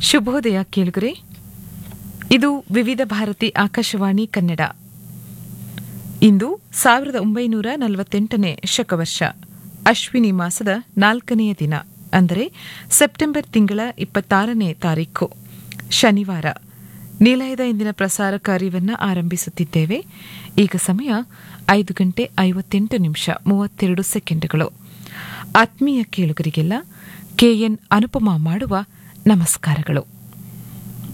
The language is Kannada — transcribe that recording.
ಶುಭೋದಯ ಕೇಳುಗರೆ ಇದು ವಿವಿಧ ಭಾರತಿ ಆಕಾಶವಾಣಿ ಕನ್ನಡ ಇಂದು ಸಾವಿರದ ಒಂಬೈನೂರ ನಲವತ್ತೆಂಟನೇ ಶಕವರ್ಷ ಅಶ್ವಿನಿ ಮಾಸದ ನಾಲ್ಕನೆಯ ದಿನ ಅಂದರೆ ಸೆಪ್ಟೆಂಬರ್ ತಿಂಗಳ ಇಪ್ಪತ್ತಾರನೇ ತಾರೀಖು ಶನಿವಾರ ನಿಲಯದ ಇಂದಿನ ಪ್ರಸಾರ ಕಾರ್ಯವನ್ನು ಆರಂಭಿಸುತ್ತಿದ್ದೇವೆ ಈಗ ಸಮಯ ಐದು ಗಂಟೆ ಐವತ್ತೆಂಟು ನಿಮಿಷ ಮೂವತ್ತೆರಡು ಸೆಕೆಂಡ್ಗಳು ಆತ್ಮೀಯ ಕೇಳುಗರಿಗೆಲ್ಲ ಕೆಎನ್ ಅನುಪಮಾ ಮಾಡುವ ನಮಸ್ಕಾರಗಳು